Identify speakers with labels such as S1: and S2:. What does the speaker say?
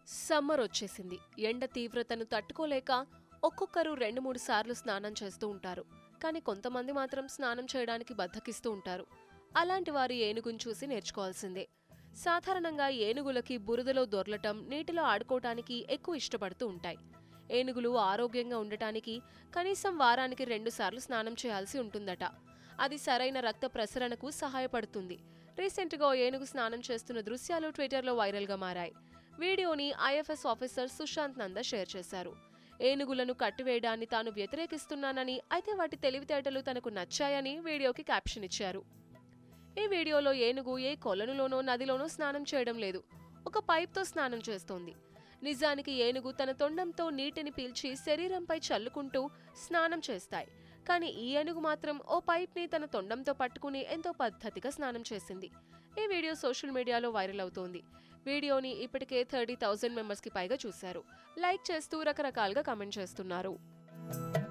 S1: summer వచ్చేసింది ఎండ తీవ్రతను తట్టుకోలేక ఒక్కొక్కరు రెండు మూడు సార్లు స్నానం చేస్తూ ఉంటారు కానీ కొంతమంది మాత్రం స్నానం చేయడానికి బద్దకిస్తూ ఉంటారు అలాంటి వారి ఏనుగును చూసి నేర్చుకోవాల్సిందే సాధారణంగా ఏనుగులకి బురదలో దొర్లటం నీటిలో ఆడుకోవటానికి ఎక్కువ ఇష్టపడుతూ ఉంటాయి ఏనుగులు ఆరోగ్యంగా ఉండటానికి కనీసం వారానికి రెండు సార్లు స్నానం చేయాల్సి ఉంటుందట అది సరైన రక్త ప్రసరణకు సహాయపడుతుంది రీసెంట్గా ఓ ఏనుగు స్నానం చేస్తున్న దృశ్యాలు ట్విట్టర్లో వైరల్గా మారాయి వీడియోని IFS officer Susanta Nanda share చేశారు ఏనుగులను కట్టివేయడాన్ని తాను వ్యతిరేకిస్తున్నానని అయితే వాటి తెలివితేటలు తనకు నచ్చాయని వీడియోకి క్యాప్షన్ ఇచ్చారు ఈ వీడియోలో ఏనుగు ఏ కొలనులోనో నదిలోనో స్నానం చేయడం లేదు ఒక పైప్తో స్నానం చేస్తోంది నిజానికి ఏనుగు తన తొండంతో నీటిని పీల్చి శరీరంపై చల్లుకుంటూ స్నానం చేస్తాయి కానీ ఈ ఏనుగు మాత్రం ఓ పైప్ని తన తొండంతో పట్టుకుని ఎంతో పద్ధతిగా స్నానం చేసింది ఈ వీడియో సోషల్ మీడియాలో వైరల్ అవుతోంది వీడియోని ఇప్పటికే థర్టీ థౌజండ్ మెంబర్స్కి పైగా చూశారు లైక్ చేస్తూ రకరకాలుగా కమెంట్ చేస్తున్నారు